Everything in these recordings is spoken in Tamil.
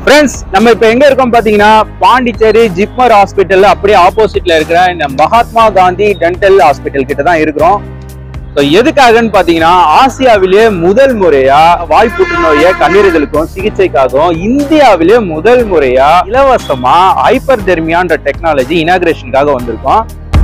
ஃப்ரெண்ட்ஸ் நம்ம இப்ப எங்க இருக்கோம் பாத்தீங்கன்னா பாண்டிச்சேரி ஜிப்மர் ஹாஸ்பிட்டல்ல அப்படியே ஆப்போசிட்ல இருக்கிற இந்த மகாத்மா காந்தி டென்டல் ஹாஸ்பிட்டல் கிட்ட தான் இருக்கிறோம் ஸோ எதுக்காகன்னு பாத்தீங்கன்னா ஆசியாவிலே முதல் முறையா வாய் புற்றுநோயை கல்லீரலுக்கும் சிகிச்சைக்காகவும் இந்தியாவிலே முதல் முறையா இலவசமா ஹைப்பர் தெர்மியான்ற டெக்னாலஜி இனாகிரேஷனுக்காக வந்திருக்கோம்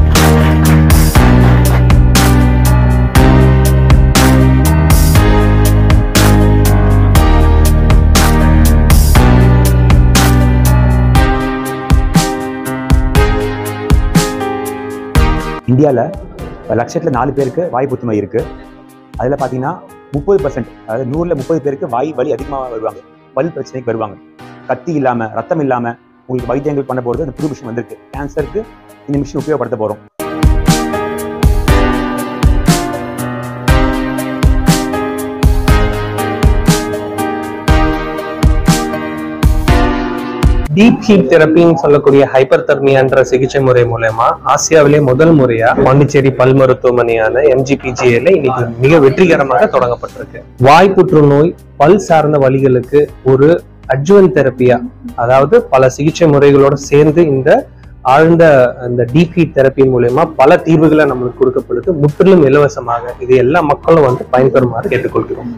இந்தியாவில் லட்சத்தில் நாலு பேருக்கு வாய் புற்றுநோய் இருக்குது அதில் பார்த்தீங்கன்னா முப்பது பர்சன்ட் அதாவது நூறில் முப்பது பேருக்கு வாய் வலி அதிகமாக வருவாங்க பல் பிரச்சனைக்கு வருவாங்க கத்தி இல்லாமல் ரத்தம் இல்லாமல் உங்களுக்கு வைத்தியங்கள் பண்ண போகிறது அந்த புது மிஷின் வந்திருக்கு கேன்சருக்கு இந்த மிஷின் உபயோகப்படுத்த போகிறோம் டீப் ஹீட் தெரப்பின்னு சொல்லக்கூடிய ஹைப்பர் தெர்மியான்ற சிகிச்சை முறை மூலயமா ஆசியாவிலே முதல் முறையா பாண்டிச்சேரி பல் மருத்துவமனையான எம்ஜிபிஜிஏல இன்னைக்கு மிக வெற்றிகரமாக தொடங்கப்பட்டிருக்கு வாய் புற்றுநோய் பல் சார்ந்த வலிகளுக்கு ஒரு அட்ஜுவன் தெரப்பியா அதாவது பல சிகிச்சை முறைகளோட சேர்ந்து இந்த ஆழ்ந்த இந்த டீப் ஹீட் தெரப்பி மூலயமா பல தீர்வுகளை நம்மளுக்கு கொடுக்கப்படுது முற்றிலும் இலவசமாக இது எல்லா மக்களும் வந்து பயன்பெறுமாறு கேட்டுக்கொள்கிறோம்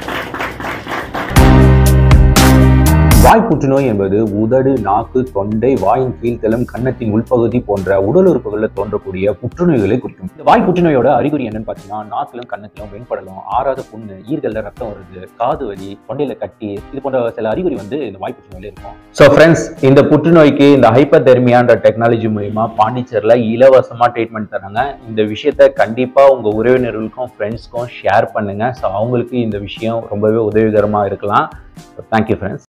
வாய் புற்றுநோய் என்பது உதடு நாக்கு தொண்டை வாயின் கீழ்த்தலம் கன்னத்தின் உள்பகுதி போன்ற உடல் உறுப்புகளில் தோன்றக்கூடிய புற்றுநோய்களை குறிக்கும் இந்த வாய் புற்றுநோயோட அறிகுறி என்னன்னு பார்த்தீங்கன்னா நாக்கிலும் கன்னத்திலும் வெண்படலும் ஆறாத புண்ணு ஈர்கள்ல ரத்தம் வருது காது வலி தொண்டையில கட்டி இது போன்ற சில அறிகுறி வந்து இந்த வாய் புற்றுநோயில இருக்கும் ஸோ ஃப்ரெண்ட்ஸ் இந்த புற்றுநோய்க்கு இந்த ஹைப்பர் தெர்மியான்ற டெக்னாலஜி மூலியமா பாண்டிச்சேரியில் இலவசமா ட்ரீட்மெண்ட் தராங்க இந்த விஷயத்த கண்டிப்பா உங்க உறவினர்களுக்கும் ஃப்ரெண்ட்ஸ்க்கும் ஷேர் பண்ணுங்க ஸோ அவங்களுக்கு இந்த விஷயம் ரொம்பவே உதவிகரமா இருக்கலாம் தேங்க்யூ ஃப்ரெண்ட்ஸ்